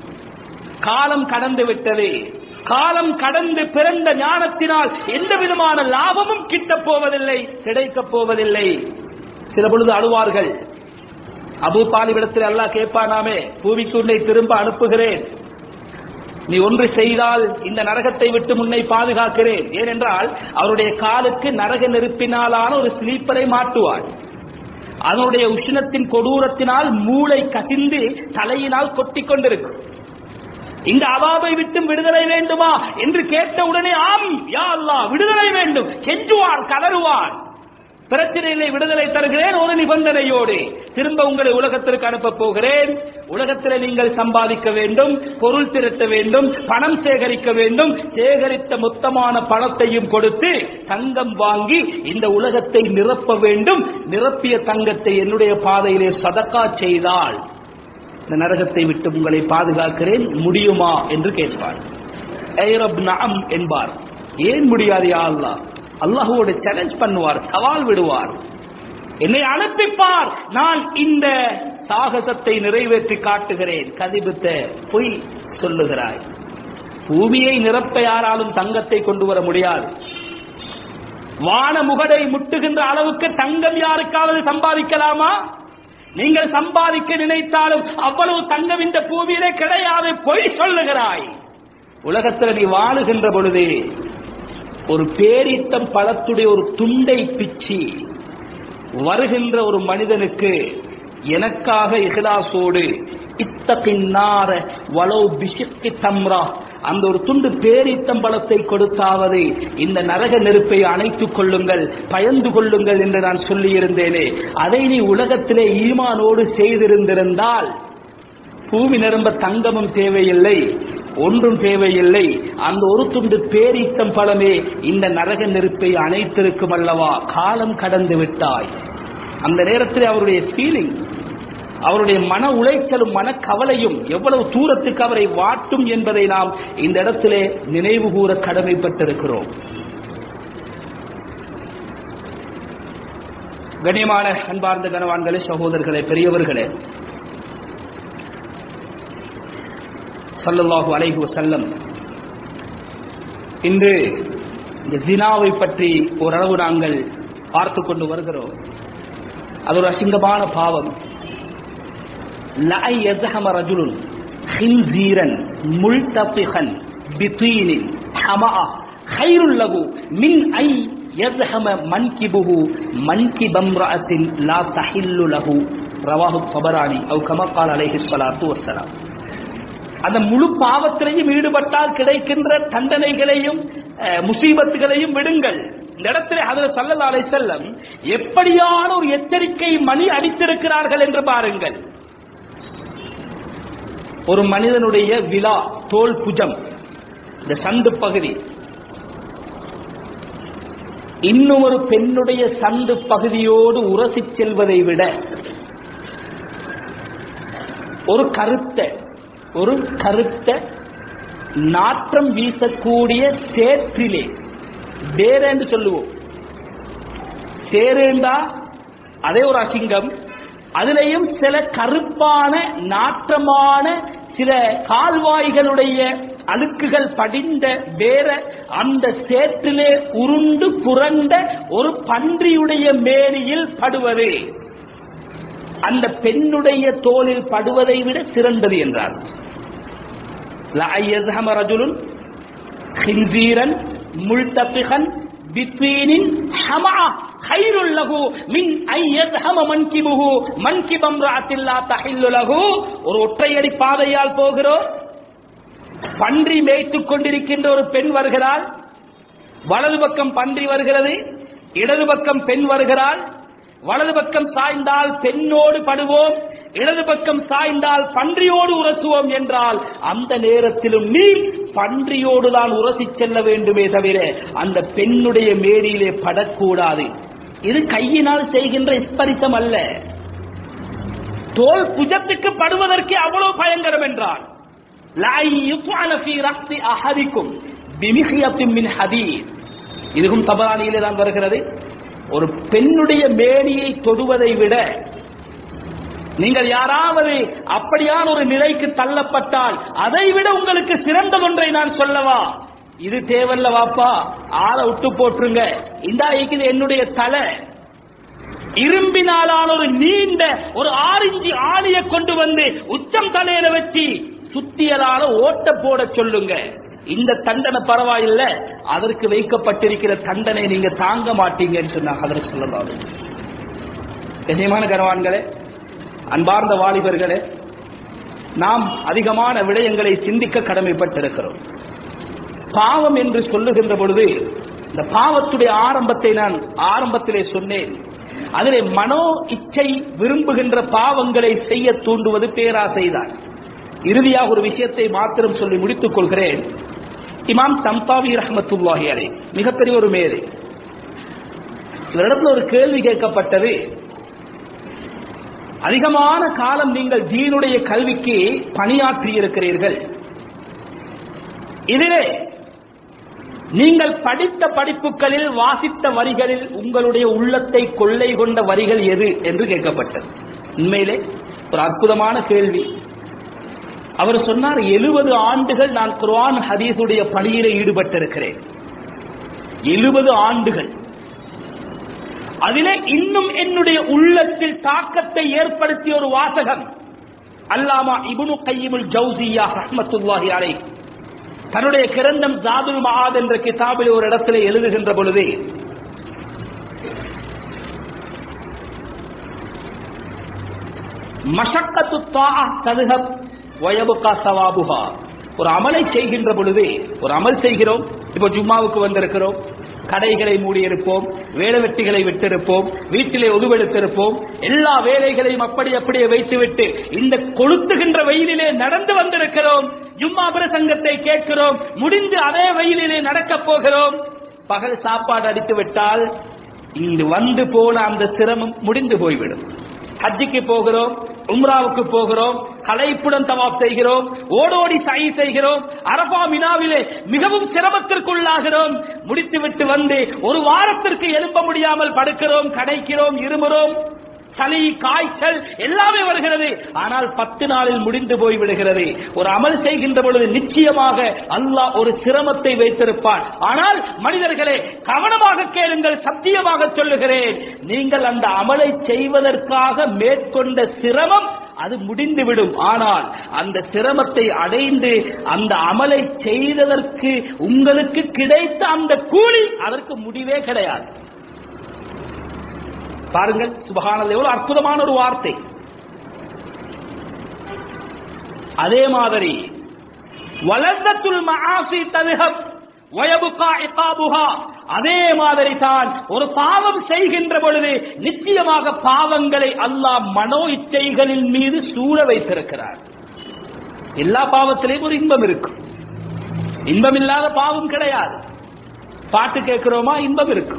காலம் கடந்து விட்டது காலம் கடந்து பிறந்த ஞானத்தினால் எந்த விதமான லாபமும் கிட்டப் போவதில்லை கிடைக்கப் போவதில்லை சில பொழுது அழுவார்கள் அபு தாலிபிடத்தில் அல்லாஹ் கேட்பானாமே பூமிக்கு உன்னை திரும்ப அனுப்புகிறேன் நீ ஒன்று செய்தால் இந்த நரகத்தை விட்டு முன்னை பாதுகாக்கிறேன் ஏனென்றால் அவருடைய காலுக்கு நரக நெருப்பினாலான ஒரு ஸ்லீப்பரை மாட்டுவார் அதனுடைய உஷ்ணத்தின் கொடூரத்தினால் மூளை கசிந்து தலையினால் கொட்டிக் கொண்டிருக்கும் இந்த அவாபை விட்டு விடுதலை வேண்டுமா என்று கேட்ட உடனே ஆம் யா அல்லாஹ் விடுதலை வேண்டும் கெஞ்சுவான் கதறுவான் பிரச்சனையிலே விடுதலை தருகிறேன் ஒரு நிபந்தனையோடு திரும்ப உங்களை உலகத்திற்கு அனுப்ப போகிறேன் உலகத்தில் நீங்கள் சம்பாதிக்க வேண்டும் பொருள் திரட்ட வேண்டும் பணம் சேகரிக்க வேண்டும் சேகரித்த மொத்தமான பணத்தையும் கொடுத்து தங்கம் வாங்கி இந்த உலகத்தை நிரப்ப வேண்டும் நிரப்பிய தங்கத்தை என்னுடைய பாதையிலே சதக்கா செய்தால் இந்த நரகத்தை விட்டு உங்களை பாதுகாக்கிறேன் முடியுமா என்று கேட்பார் ஏரப் நஅம் என்பார் ஏன் முடியாது யா அல்லாஹ் அல்லாஹுவோட சேலஞ்ச் பண்ணுவார் சவால் விடுவார் என்னை அனுப்பிப்பார் நான் இந்த சாகசத்தை நிறைவேற்றி காட்டுகிறேன் கதிபித்த பொய் சொல்லுகிறாய் பூமியை நிரப்ப யாராலும் தங்கத்தை கொண்டு வர முடியாது வான முகடை முட்டுகின்ற அளவுக்கு தங்கம் யாருக்காவது சம்பாதிக்கலாமா நீங்கள் சம்பாதிக்க நினைத்தாலும் அவ்வளவு தங்கம் இந்த பூமியிலே கிடையாது பொய் சொல்லுகிறாய் உலகத்தில் நீ வாழுகின்ற பொழுது ஒரு பேரித்தம் பழத்துடைய ஒரு துண்டை பிச்சி வருகின்ற ஒரு மனிதனுக்கு எனக்காக இஹ்லாசோடு இத்தகின்னார வளவு பிஷிக்கு தம்ரா அந்த ஒரு துண்டு பேரித்தம்பழத்தை கொடுத்தாவது இந்த நரக நெருப்பை அணைத்துக் கொள்ளுங்கள் பயந்து கொள்ளுங்கள் என்று நான் சொல்லியிருந்தேனே அதை நீ உலகத்திலே ஈமானோடு செய்திருந்திருந்தால் பூமி நிரம்ப தங்கமும் தேவையில்லை ஒன்றும் தேவையில்லை அந்த ஒரு துண்டு பேரித்தம் பழமே இந்த நரக நெருப்பை அணைத்திருக்கும் அல்லவா காலம் கடந்து விட்டாய் அந்த நேரத்தில் அவருடைய ஃபீலிங் அவருடைய மன உளைச்சலும் மன கவலையும் எவ்வளவு தூரத்துக்கு அவரை வாட்டும் என்பதை நாம் இந்த இடத்திலே நினைவு கூற கடமைப்பட்டிருக்கிறோம் கண்ணியமான அன்பார்ந்த கனவான்களே சகோதரர்களே பெரியவர்களே சல்லல்லாஹு அலைஹி வஸல்லம் இன்று இந்த ஜினாவை பற்றி ஓரளவு நாங்கள் பார்த்து கொண்டு வருகிறோம் அது ஒரு அசிங்கமான பாவம் லஐ யஸ்ஹம ரஜுலுன் خنزيرا ملتطخا بطين حمأ خير له من أن يزحم منكبه منكب امرأة لا تحل له رواه الطبراني أو كما قال عليه الصلاة والسلام அந்த முழு பாவத்திலையும் ஈடுபட்டால் கிடைக்கின்ற தண்டனைகளையும் அஹ், முசீபத்துகளையும் விடுங்கள் இந்த இடத்துல அதில் சல்லல்லா அலை செல்லம் எப்படியான ஒரு எச்சரிக்கை மணி அடித்திருக்கிறார்கள் என்று பாருங்கள் ஒரு மனிதனுடைய விழா தோல் புஜம் இந்த சந்து பகுதி இன்னும் ஒரு பெண்ணுடைய சந்து பகுதியோடு உரசிச் செல்வதை விட ஒரு கருத்த ஒரு கருத்த நாற்றம் வீசக்கூடிய சேற்றிலே வேறேன்னு சொல்லுவோம் சேருண்டா அதே ஒரு அசிங்கம் அதுலயும் சில கருப்பான நாற்றமான சில கால்வாய்களுடைய அழுக்குகள் படிந்த வேற அந்த சேற்றிலே உருண்டு புரண்ட ஒரு பன்றியுடைய மேனியில் படுவது அந்த பெண்ணுடைய தோளில் படுவதை விட சிறந்தது என்றார் லா யஸ்ஹம ரஜுலுன் خنزيرا ملتقخا بطين حمع خير له من أن يذهب منكبه منكب امرأة لا تحل له ஒரு ஒற்றையடி பாதையால் போகிறோம் பன்றி மேய்த்துக் கொண்டிருக்கின்ற ஒரு பெண் வருகிறாள் வலது பக்கம் பன்றி வருகிறது இடது பக்கம் பெண் வருகிறாள் வலது பக்கம் சாய்ந்தால் பெண்ணோடு படுவோம் இடது பக்கம் சாய்ந்தால் பன்றியோடு உரசுவோம் என்றால் அந்த நேரத்திலும் நீ பன்றியோடு தான் உரசி செல்ல வேண்டுமே தவிர அந்த பெண்ணுடைய மேடியிலே படக்கூடாது இது கையினால் செய்கின்ற ஸ்பரிசம் அல்ல தோல் புஜத்துக்கு படுவதற்கு அவ்வளவு பயங்கரம் என்றால் லா யுஃஅல ஃபீ ரக்ஸி அஹதிக்கும் பிமிஹியத்தின் மின் ஹதீத் இதுவும் தபரானியிலே தான் வருகிறது ஒரு பெண்ணுடைய மேனியை தொடுவதை விட நீங்கள் யாராவது அப்படியான ஒரு நிலைக்கு தள்ளப்பட்டால் அதை விட உங்களுக்கு சிறந்ததொன்றை நான் சொல்லவா இது தேவல்ல வாப்பா ஆளை விட்டு போட்டுருங்க இந்தா இருக்குது என்னுடைய தலை இரும்பினாலான ஒரு நீண்ட ஒரு ஆறு இஞ்சி ஆணியை கொண்டு வந்து உச்சம் தலையில வச்சு சுத்தியலால ஓட்ட போட சொல்லுங்க இந்த தண்டனை பரவாயில்ல அதற்கு வைக்கப்பட்டிருக்கிற தண்டனை நீங்க தாங்க மாட்டீங்கன்னு சொன்னாங்க அதற்கு சொல்லலாம் கண்ணியமான கனவான்களே அன்பார்ந்த வாலிபர்களே நாம் அதிகமான விடயங்களை சிந்திக்க கடமைப்பட்டிருக்கிறோம் பாவம் என்று சொல்லுகின்ற பொழுது இந்த பாவத்துடைய ஆரம்பத்தை நான் ஆரம்பத்திலே சொன்னேன் அதிலே மனோ இச்சை விரும்புகின்ற பாவங்களை செய்ய தூண்டுவது பேராசைதான் இறுதியாக ஒரு விஷயத்தை மாத்திரம் சொல்லி முடித்துக் கொள்கிறேன் இமாம் தம்தாவி ரஹமத்துல்லாஹி அலை மிகப்பெரிய ஒரு மேதை இவரிடத்துல ஒரு கேள்வி கேட்கப்பட்டது அதிகமான காலம் நீங்கள் தீனுடைய கல்விக்கு பணியாற்றி இருக்கிறீர்கள் இதிலே நீங்கள் படித்த படிப்புகளில் வாசித்த வரிகளில் உங்களுடைய உள்ளத்தை கொள்ளை கொண்ட வரிகள் எது என்று கேட்கப்பட்டது உண்மையிலே ஒரு அற்புதமான கேள்வி அவர் சொன்னார் எழுபது ஆண்டுகள் நான் குர்ஆன் ஹதீஸுடைய பணியில ஈடுபட்டிருக்கிறேன் எழுபது ஆண்டுகள் அதிலே இன்னும் என்னுடைய உள்ளத்தில் தாக்கத்தை ஏற்படுத்திய ஒரு வாசகம் அல்லாமா இப்னு கையிமுல் ஜவுசியா ரஹ்மத்துல்லாஹி அலை தன்னுடைய கிரந்தம் ஜாதுல் மஹாத் என்ற கிதாபில் ஒரு இடத்துல எழுதுகின்ற பொழுது மஷக்கத்து தாஅ ததுஹப் வயபுகா சவாபுஹா ஒரு அமலை செய்கின்ற பொழுது ஒரு அமல் செய்கிறோம் இப்போ ஜும்மாவுக்கு வந்திருக்கிறோம் கடைகளை மூடியிருப்போம் வேலை வெட்டிகளை விட்டிருப்போம் வீட்டிலே ஒதுவெடுத்திருப்போம் எல்லா வேலைகளையும் அப்படி அப்படியே வைத்துவிட்டு இந்த கொளுத்துகின்ற வெயிலிலே நடந்து வந்திருக்கிறோம் ஜும்மா பிரசங்கத்தை கேட்கிறோம் முடிந்து அதே வெயிலிலே நடக்கப் போகிறோம் பகல் சாப்பாடு அடித்து விட்டால் இங்கு வந்து போன அந்த சிரமம் முடிந்து போய்விடும் ஹஜ்ஜிக்கு போகிறோம் உம்ராவுக்கு போகிறோம் கலைப்புடன் தவாப் செய்கிறோம் ஓடோடி சாயி செய்கிறோம் அரபா மினாவிலே மிகவும் சிரமத்திற்குள்ளாகிறோம் முடித்துவிட்டு வந்து ஒரு வாரத்திற்கு எழுப்ப முடியாமல் படுக்கிறோம் கடைக்கிறோம் இருமுறோம் சளி காய்ச்சல் எல்லாமே வருகிறது ஆனால் பத்து நாளில் முடிந்து போய் விடுகிறது ஒரு அமல் செய்கின்ற பொழுது நிச்சயமாக அல்லாஹ் ஒரு சிரமத்தை வைத்திருப்பான் ஆனால் மனிதர்களே கவனமாக கேளுங்கள் சத்தியமாக சொல்லுகிறேன் நீங்கள் அந்த அமலை செய்வதற்காக மேற்கொண்ட சிரமம் அது முடிந்துவிடும் ஆனால் அந்த சிரமத்தை அடைந்து அந்த அமலை செய்ததற்கு உங்களுக்கு கிடைத்த அந்த கூலி அதற்கு முடிவே கிடையாது பாருங்கள் சுபகானது எவ்வளவு அற்புதமான ஒரு வார்த்தை அதே மாதிரி வலந்தத்துல் மஆசி ததுஹப் வயபுகா இகாபுஹா அதே மாதிரி தான் ஒரு பாவம் செய்கின்ற பொழுது நிச்சயமாக பாவங்களை அல்லாஹ் மனோ இச்சைகளின் மீது சூழ வைத்திருக்கிறார் எல்லா பாவத்திலையும் ஒரு இன்பம் இருக்கும் இன்பம் இல்லாத பாவம் கிடையாது பாட்டு கேட்கிறோமா இன்பம் இருக்கும்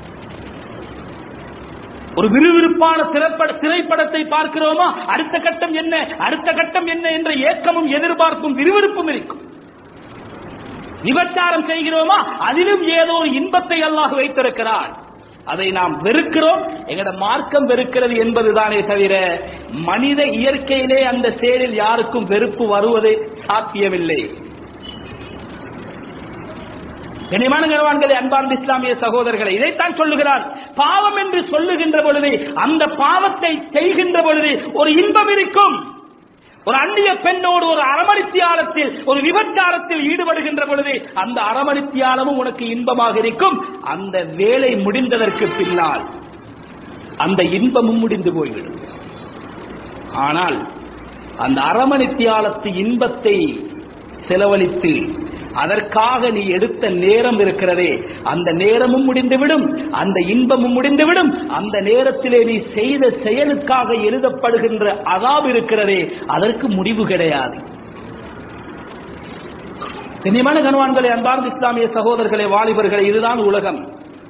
ஒரு விறுவிறுப்பான திரைப்பட திரைப்படத்தை பார்க்கிறோமா அடுத்த கட்டம் என்ன அடுத்த கட்டம் என்ன என்ற ஏக்கமும் எதிர்பார்ப்பும் விறுவிறுப்பும் இருக்கும் விபச்சாரம் செய்கிறோமா அதிலும் ஏதோ ஒரு இன்பத்தை அல்லாஹ் வைத்திருக்கிறார் அதை நாம் வெறுக்கிறோம் எங்கட மார்க்கம் வெறுக்கிறது என்பதுதானே தவிர மனித இயற்கையிலே அந்த செயலில் யாருக்கும் வெறுப்பு வருவது சாத்தியமில்லை கனிமான கனவான்களே அன்பார்ந்த இஸ்லாமிய சகோதரர்களை இதைத்தான் சொல்லுகிறார் பாவம் என்று சொல்லுகின்ற பொழுது அந்த பாவத்தை செய்கின்ற பொழுது ஒரு இன்பம் இருக்கும் ஒரு அந்நிய பெண்ணோடு ஒரு அரமணித்தியாலத்தில் ஒரு விபச்சாரத்தில் ஈடுபடுகின்ற பொழுது அந்த அரமணித்தியாலமும் உனக்கு இன்பமாக இருக்கும் அந்த வேலை முடிந்ததற்கு பின்னால் அந்த இன்பமும் முடிந்து போய்விடும் ஆனால் அந்த அரமணித்தியாலத்து இன்பத்தை செலவழித்து அதற்காக நீ எடுத்த நேரம் இருக்கிறதே அந்த நேரமும் முடிந்துவிடும் அந்த இன்பமும் முடிந்துவிடும் அந்த நேரத்திலே நீ செய்த செயலுக்காக எழுதப்படுகின்ற அதாப் இருக்கிறதே அதற்கு முடிவு கிடையாது கண்ணியமான கனவான்களே அன்பார்ந்த இஸ்லாமிய சகோதரர்களே வாலிபர்களே இதுதான் உலகம்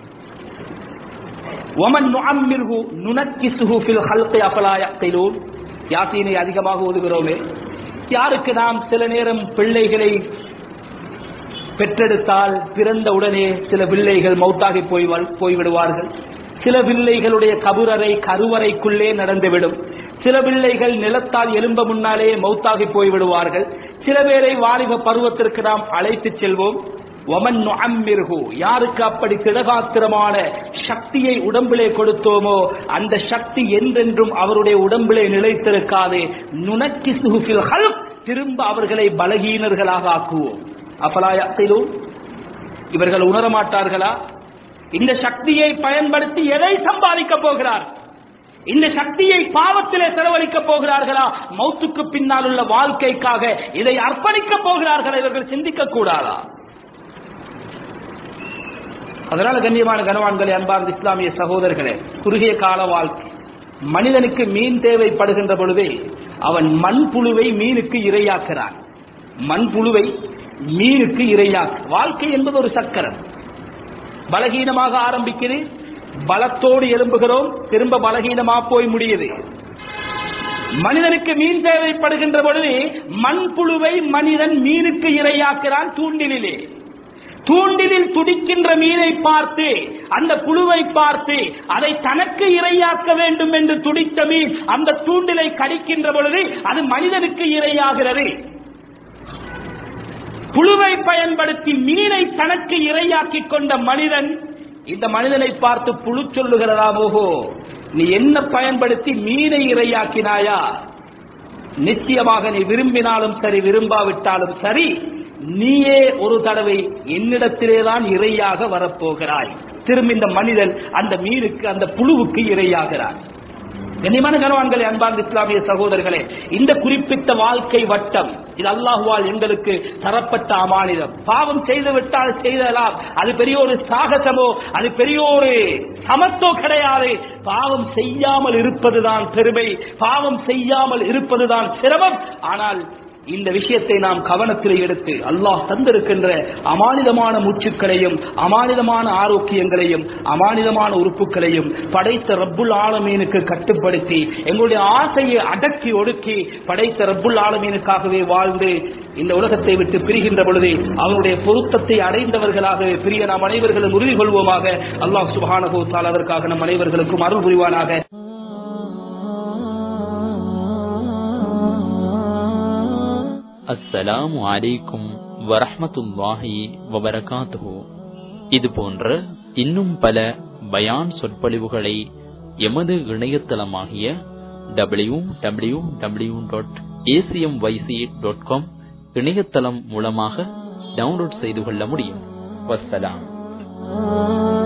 ஒமன் நுஅம்மிர்ஹு நுனக்கிசுஹு ஃபில் ஹல்கி அஃபலா யக்திலூன் யாசீனை அதிகமாக ஓதுகிறோமே யாருக்கு நாம் சில நேரம் பிள்ளைகளை பெற்றெடுத்தால் பிறந்த உடனே சில பிள்ளைகள் மௌத்தாகி போய் போய்விடுவார்கள் சில பிள்ளைகளுடைய கபுரறை கருவறைக்குள்ளே நடந்துவிடும் சில பிள்ளைகள் நிலத்தால் எலும்ப முன்னாலே மௌத்தாகி போய்விடுவார்கள் சில பேரை வாலிப பருவத்திற்கு நாம் அழைத்துச் செல்வோம் ஒமன் நுஅம்மிர்ஹு யாருக்கு அப்படி திடகாத்திரமான சக்தியை உடம்பிலே கொடுத்தோமோ அந்த சக்தி என்றென்றும் அவருடைய உடம்பிலே நிலைத்திருக்காது நுனக்கி சுகுஃபில் ஹல்க் திரும்ப அவர்களை பலகீனர்களாக ஆக்குவோம் அபலாயத்திலும் இவர்கள் உணரமாட்டார்களா இந்த சக்தியை பயன்படுத்தி எதை சம்பாதிக்க போகிறார் இந்த சக்தியை பாவத்திலே செலவழிக்க போகிறார்களா மௌத்துக்கு பின்னால் உள்ள வாழ்க்கைக்காக இதை அர்ப்பணிக்க போகிறார்களா இவர்கள் சிந்திக்க கூடாதா அதனால கண்ணியமான கனவான்களே அன்பார்ந்த இஸ்லாமிய சகோதரர்களே குறுகிய கால வாழ்க்கை மனிதனுக்கு மீன் தேவைப்படுகின்ற பொழுதே அவன் மண்புழுவை மீனுக்கு இரையாக்குறான் மண்புழுவை மீனுக்கு இரையாக்கு வாழ்க்கை என்பது ஒரு சக்கரம் பலகீனமாக ஆரம்பிக்குது பலத்தோடு எழும்புகிறோம் திரும்ப பலகீனமா போய் முடியுது மனிதனுக்கு மீன் தேவைப்படுகின்ற பொழுது மண்புழுவை மனிதன் மீனுக்கு இரையாக்குறான் தூண்டிலே தூண்டிலில் துடிக்கின்ற மீனை பார்த்து அந்த புழுவை பார்த்து அதை தனக்கு இரையாக்க வேண்டும் என்று துடித்த மீன் அந்த தூண்டிலை கடிக்கின்ற பொழுது அது மனிதனுக்கு இரையாகிறது புழுவை பயன்படுத்தி மீனை தனக்கு இரையாக்கிக் கொண்ட மனிதன் இந்த மனிதனை பார்த்து புழு சொல்லுகிறதா ஓஹோ நீ என்ன பயன்படுத்தி மீனை இரையாக்கினாயா நிச்சயமாக நீ விரும்பினாலும் சரி விரும்பாவிட்டாலும் சரி நீயே ஒரு தடவை என்னிடத்திலேதான் இரையாக வரப்போகிறாய் திரும்ப இந்த மனிதன் அந்த மீனுக்கு அந்த புழுவுக்கு இரையாகிறார் கண்ணியமான கனவான்களே அன்பார்ந்த இஸ்லாமிய சகோதரர்களே இந்த குறிப்பிட்ட வாழ்க்கை வட்டம் இது அல்லாஹுவால் எங்களுக்கு தரப்பட்ட அமானிதம் பாவம் செய்து விட்டால் செய்தலாம் அது பெரிய ஒரு சாகசமோ அது பெரிய ஒரு சமத்தோ கிடையாது பாவம் செய்யாமல் இருப்பதுதான் பெருமை பாவம் செய்யாமல் இருப்பதுதான் சிரமம் ஆனால் இந்த விஷயத்தை நாம் கவனத்தில் எடுத்து அல்லாஹ் தந்திருக்கின்ற அமானிதமான மூச்சுக்களையும் அமானிதமான ஆரோக்கியங்களையும் அமானிதமான உறுப்புகளையும் படைத்த ரப்புல் ஆலமீனுக்கு கட்டுப்படுத்தி எங்களுடைய ஆசையை அடக்கி ஒடுக்கி படைத்த ரப்புல் ஆலமீனுக்காகவே வாழ்ந்து இந்த உலகத்தை விட்டு பிரிகின்ற பொழுது அவனுடைய பொருத்தத்தை அடைந்தவர்களாக பிரிய நாம் அனைவர்களும் உறுதி கொள்வோமாக அல்லாஹ் சுபானகோ அதற்காக நம் அனைவர்களுக்கும் அருள் புரிவானாக அஸ்ஸலாமு அலைக்கும் வரஹ்மத்துல்லாஹி வபரகாத்துஹு இது போன்ற இன்னும் பல பயான் சொற்பொழிவுகளை எமது இணையதளமாகிய W W W dot A C M Y C dot com இணையதளம் மூலமாக டவுன்லோட் செய்து கொள்ள முடியும் வஸ்ஸலாம்